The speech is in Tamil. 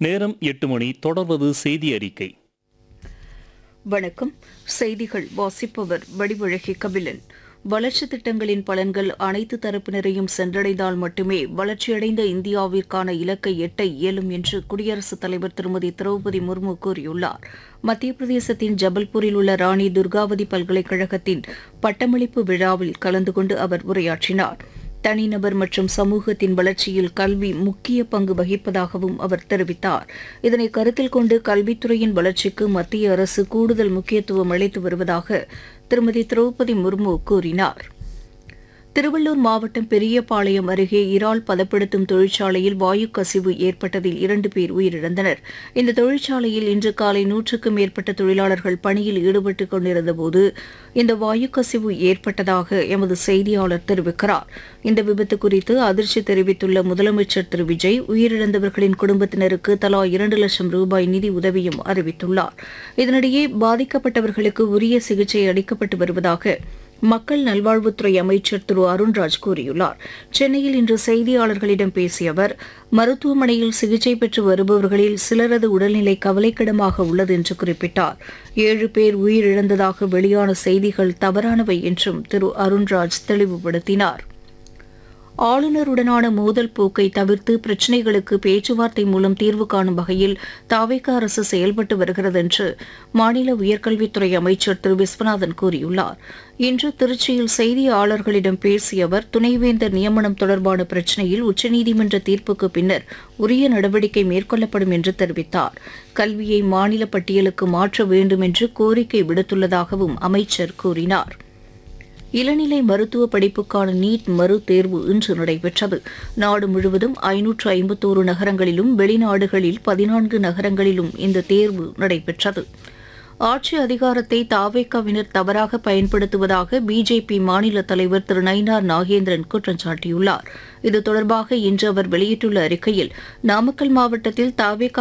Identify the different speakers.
Speaker 1: நேரம் எட்டு மணி தொடர்வது செய்தி அறிக்கை
Speaker 2: வணக்கம் செய்திகள் வாசிப்பவர் வடிவழகி கபிலன் வளர்ச்சித் திட்டங்களின் பலன்கள் அனைத்து தரப்பினரையும் சென்றடைந்தால் மட்டுமே வளர்ச்சியடைந்த இந்தியாவிற்கான இலக்கை எட்ட இயலும் என்று குடியரசுத் தலைவர் திருமதி திரௌபதி முர்மு கூறியுள்ளார் மத்திய பிரதேசத்தின் ஜபல்பூரில் உள்ள ராணி துர்காவதி பல்கலைக்கழகத்தின் பட்டமளிப்பு விழாவில் கலந்து கொண்டு அவர் உரையாற்றினார் தனிநபர் மற்றும் சமூகத்தின் வளர்ச்சியில் கல்வி முக்கிய பங்கு வகிப்பதாகவும் அவர் தெரிவித்தார் இதனை கருத்தில் கொண்டு கல்வித்துறையின் வளர்ச்சிக்கு மத்திய அரசு கூடுதல் முக்கியத்துவம் அளித்து வருவதாக திருமதி திரௌபதி முர்மு கூறினார் திருவள்ளூர் மாவட்டம் பெரியபாளையம் அருகே இறால் பதப்படுத்தும் தொழிற்சாலையில் வாயு கசிவு ஏற்பட்டதில் இரண்டு பேர் உயிரிழந்தனர் இந்த தொழிற்சாலையில் இன்று காலை நூற்றுக்கும் மேற்பட்ட தொழிலாளர்கள் பணியில் ஈடுபட்டுக் கொண்டிருந்தபோது இந்த வாயு கசிவு ஏற்பட்டதாக எமது செய்தியாளர் தெரிவிக்கிறார் இந்த விபத்து குறித்து அதிர்ச்சி தெரிவித்துள்ள முதலமைச்சர் திரு விஜய் உயிரிழந்தவர்களின் குடும்பத்தினருக்கு தலா இரண்டு லட்சம் ரூபாய் நிதி உதவியும் அறிவித்துள்ளார் இதனிடையே பாதிக்கப்பட்டவர்களுக்கு உரிய சிகிச்சை அளிக்கப்பட்டு வருவதாக மக்கள் நல்வாழ்வுத்துறை அமைச்சர் திரு அருண்ராஜ் கூறியுள்ளார் சென்னையில் இன்று செய்தியாளர்களிடம் பேசிய அவர் மருத்துவமனையில் சிகிச்சை பெற்று வருபவர்களில் சிலரது உடல்நிலை கவலைக்கிடமாக உள்ளது என்று குறிப்பிட்டார் ஏழு பேர் உயிரிழந்ததாக வெளியான செய்திகள் தவறானவை என்றும் திரு அருண்ராஜ் தெளிவுபடுத்தினார் ஆளுநருடனான மோதல் போக்கை தவிர்த்து பிரச்சினைகளுக்கு பேச்சுவார்த்தை மூலம் தீர்வு காணும் வகையில் தாவேக அரசு செயல்பட்டு வருகிறது என்று மாநில உயர்கல்வித்துறை அமைச்சர் திரு விஸ்வநாதன் கூறியுள்ளார் இன்று திருச்சியில் செய்தியாளர்களிடம் பேசிய அவர் துணைவேந்தர் நியமனம் தொடர்பான பிரச்சினையில் உச்சநீதிமன்ற தீர்ப்புக்கு பின்னர் உரிய நடவடிக்கை மேற்கொள்ளப்படும் என்று தெரிவித்தார் கல்வியை மாநில பட்டியலுக்கு மாற்ற வேண்டும் என்று கோரிக்கை விடுத்துள்ளதாகவும் அமைச்சர் கூறினார் இளநிலை மருத்துவ படிப்புக்கான நீட் மறு தேர்வு இன்று நடைபெற்றது நாடு முழுவதும் ஐநூற்று ஐம்பத்தோரு நகரங்களிலும் வெளிநாடுகளில் பதினான்கு நகரங்களிலும் இந்த தேர்வு நடைபெற்றது ஆட்சி அதிகாரத்தை தாவேக்காவினர் தவறாக பயன்படுத்துவதாக பிஜேபி மாநில தலைவர் திரு நயினார் நாகேந்திரன் குற்றம் சாட்டியுள்ளார் இது தொடர்பாக இன்று அவர் வெளியிட்டுள்ள அறிக்கையில் நாமக்கல் மாவட்டத்தில் தாவேக்கா